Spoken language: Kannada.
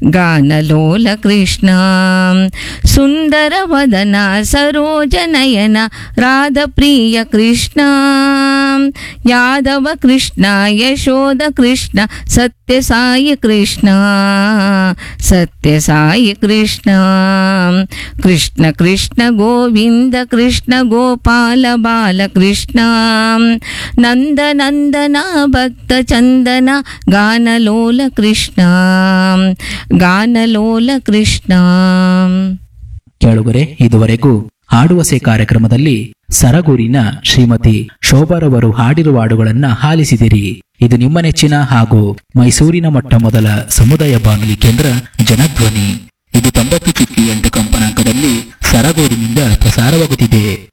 ಗಾನಲೋಲ ಕೃಷ್ಣ ಸುಂದರ ವದನ ಸರೋಜನಯನ ರಾಧಪ್ರಿಯ ಕೃಷ್ಣ ಯಾದವ ಕೃಷ್ಣ ಯಶೋದ ಕೃಷ್ಣ ಸತ್ಯ ಸಾಯಿ ಕೃಷ್ಣ ಸತ್ಯ ಸಾಯಿ ಕೃಷ್ಣ ಕೃಷ್ಣ ಕೃಷ್ಣ ಗೋವಿಂದ ಕೃಷ್ಣ ಗೋಪಾಲ ಬಾಲ ಕೃಷ್ಣ ನಂದ ನಂದನ ಭಕ್ತ ಚಂದನ ಗಾನಲೋಲ ಕೃಷ್ಣ ಗಾನಲೋಲ ಕೃಷ್ಣ ಕೇಳುಗರೆ ಇದುವರೆಗೂ ಹಾಡುವಸೆ ಕಾರ್ಯಕ್ರಮದಲ್ಲಿ ಸರಗೂರಿನ ಶ್ರೀಮತಿ ಶೋಭರವರು ಹಾಡಿರುವ ಹಾಡುಗಳನ್ನ ಆಲಿಸಿದಿರಿ ಇದು ನಿಮ್ಮ ನೆಚ್ಚಿನ ಹಾಗೂ ಮೈಸೂರಿನ ಮೊಟ್ಟ ಮೊದಲ ಸಮುದಾಯ ಬಾನುಲಿ ಕೇಂದ್ರ ಜನಧ್ವನಿ ಇದು ತೊಂಬತ್ತು ಚುಕ್ಕಿ ಎಂಟು ಕಂಪನಾಂಕದಲ್ಲಿ ಸರಗೂರಿನಿಂದ ಪ್ರಸಾರವಾಗುತ್ತಿದೆ